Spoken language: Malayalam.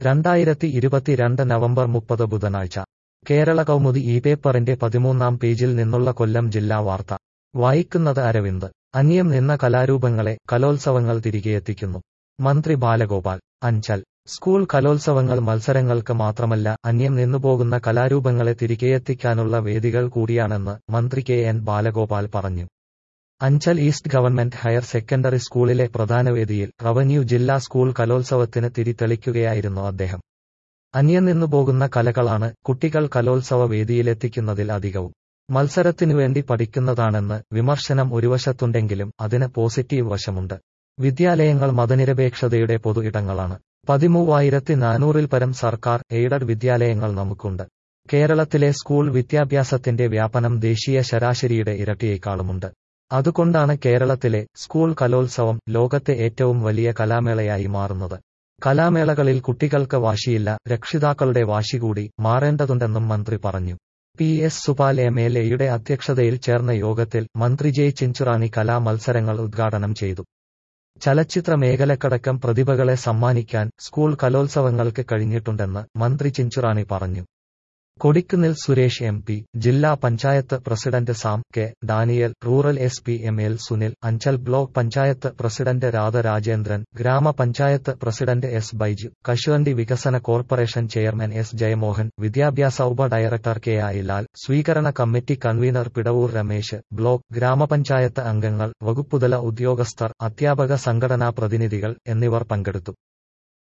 രണ്ടായിരത്തി ഇരുപത്തിരണ്ട് നവംബർ മുപ്പത് ബുധനാഴ്ച കേരള കൗമുദി ഈ പേപ്പറിന്റെ പതിമൂന്നാം പേജിൽ നിന്നുള്ള കൊല്ലം ജില്ലാ വാർത്ത വായിക്കുന്നത് അരവിന്ദ് അന്യം നിന്ന കലാരൂപങ്ങളെ കലോത്സവങ്ങൾ തിരികെയെത്തിക്കുന്നു മന്ത്രി ബാലഗോപാൽ അഞ്ചൽ സ്കൂൾ കലോത്സവങ്ങൾ മത്സരങ്ങൾക്ക് മാത്രമല്ല അന്യം നിന്നുപോകുന്ന കലാരൂപങ്ങളെ തിരികെയെത്തിക്കാനുള്ള വേദികൾ കൂടിയാണെന്ന് മന്ത്രി കെ എൻ ബാലഗോപാൽ പറഞ്ഞു Anchal east government higher secondary സ്കൂളിലെ പ്രധാന വേദിയിൽ റവന്യൂ ജില്ലാ സ്കൂൾ കലോത്സവത്തിന് തിരിതെളിക്കുകയായിരുന്നു അദ്ദേഹം അന്യം നിന്നുപോകുന്ന കലകളാണ് കുട്ടികൾ കലോത്സവ വേദിയിലെത്തിക്കുന്നതിൽ അധികവും മത്സരത്തിനുവേണ്ടി പഠിക്കുന്നതാണെന്ന് വിമർശനം ഒരു വശത്തുണ്ടെങ്കിലും അതിന് പോസിറ്റീവ് വശമുണ്ട് വിദ്യാലയങ്ങൾ മതനിരപേക്ഷതയുടെ പൊതു ഇടങ്ങളാണ് പതിമൂവായിരത്തി നാനൂറിൽ പരം സർക്കാർ എയ്ഡഡ് വിദ്യാലയങ്ങൾ നമുക്കുണ്ട് കേരളത്തിലെ സ്കൂൾ വിദ്യാഭ്യാസത്തിന്റെ വ്യാപനം ദേശീയ ശരാശരിയുടെ ഇരട്ടിയേക്കാളുമുണ്ട് അതുകൊണ്ടാണ് കേരളത്തിലെ സ്കൂൾ കലോത്സവം ലോകത്തെ ഏറ്റവും വലിയ കലാമേളയായി മാറുന്നത് കലാമേളകളിൽ കുട്ടികൾക്ക് വാശിയില്ല രക്ഷിതാക്കളുടെ വാശി കൂടി മാറേണ്ടതുണ്ടെന്നും മന്ത്രി പറഞ്ഞു P S Supal M L എയുടെ അധ്യക്ഷതയിൽ ചേർന്ന യോഗത്തിൽ മന്ത്രി ജെ ചിഞ്ചുറാണി കലാമത്സരങ്ങൾ ഉദ്ഘാടനം ചെയ്തു ചലച്ചിത്ര മേഖലക്കടക്കം പ്രതിഭകളെ സമ്മാനിക്കാൻ സ്കൂൾ കലോത്സവങ്ങൾക്ക് കഴിഞ്ഞിട്ടുണ്ടെന്ന് മന്ത്രി ചിഞ്ചുറാണി പറഞ്ഞു കൊടിക്കുന്നിൽ സുരേഷ് എം പി ജില്ലാ panchayat president Sam K Daniel rural S P M L Sunil Anchal block panchayat president Radha Rajendran ഗ്രാമപഞ്ചായത്ത് പ്രസിഡന്റ് എസ് ബൈജു കശുവണ്ടി വികസന കോർപ്പറേഷൻ ചെയർമാൻ എസ് ജയമോഹൻ വിദ്യാഭ്യാസ ഉപ ഡയറക്ടർ കെ ആയിലാൽ സ്വീകരണ committee convener Pidavoor Ramesh block ഗ്രാമപഞ്ചായത്ത് അംഗങ്ങൾ വകുപ്പുതല ഉദ്യോഗസ്ഥർ അധ്യാപക സംഘടനാ പ്രതിനിധികൾ എന്നിവർ പങ്കെടുത്തു